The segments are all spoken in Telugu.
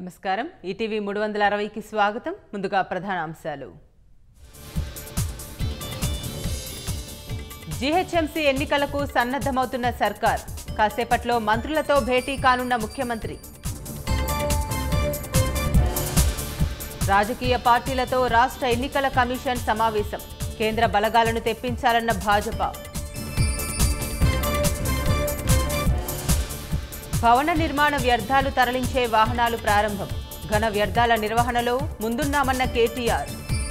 నమస్కారం ఈటీవీ మూడు వందల అరవైకి స్వాగతం ముందుగా ప్రధాన అంశాలు జీహెచ్ఎంసీ ఎన్నికలకు సన్నద్ధమవుతున్న సర్కార్ కాసేపట్లో మంత్రులతో భేటీ కానున్న ముఖ్యమంత్రి రాజకీయ పార్టీలతో రాష్ట్ర ఎన్నికల కమిషన్ సమావేశం కేంద్ర బలగాలను తెప్పించాలన్న భాజపా భవన నిర్మాణ వ్యర్థాలు తరలించే వాహనాలు ప్రారంభం ఘన వ్యర్థాల నిర్వహణలో ముందున్నామన్న కేటీఆర్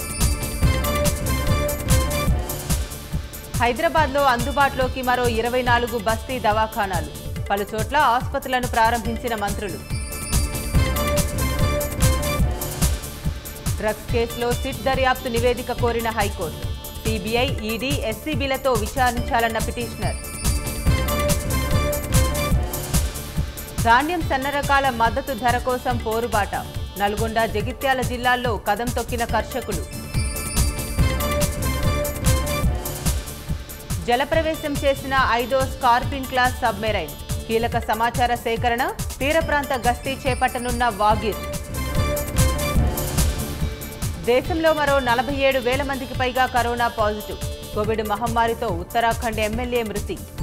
హైదరాబాద్లో అందుబాటులోకి మరో ఇరవై నాలుగు బస్తీ దవాఖానాలు పలు చోట్ల ఆసుపత్రులను ప్రారంభించిన మంత్రులు డ్రగ్స్ కేసులో సిట్ దర్యాప్తు నివేదిక కోరిన హైకోర్టు సిబిఐ ఈడీ ఎస్సీబీలతో విచారించాలన్న పిటిషనర్ ధాన్యం సన్న రకాల మద్దతు ధర కోసం పోరుబాట నల్గొండ జగిత్యాల జిల్లాల్లో కదం తొక్కిన కర్షకులు జలప్రవేశం చేసిన ఐదో స్కార్పిన్ క్లాస్ సబ్మెరైన్ కీలక సమాచార సేకరణ తీర ప్రాంత గస్తీ చేపట్టనున్న వాగిర్ దేశంలో మరో నలభై ఏడు వేల మందికి పైగా కరోనా పాజిటివ్ కోవిడ్ మహమ్మారితో ఉత్తరాఖండ్ ఎమ్మెల్యే మృతి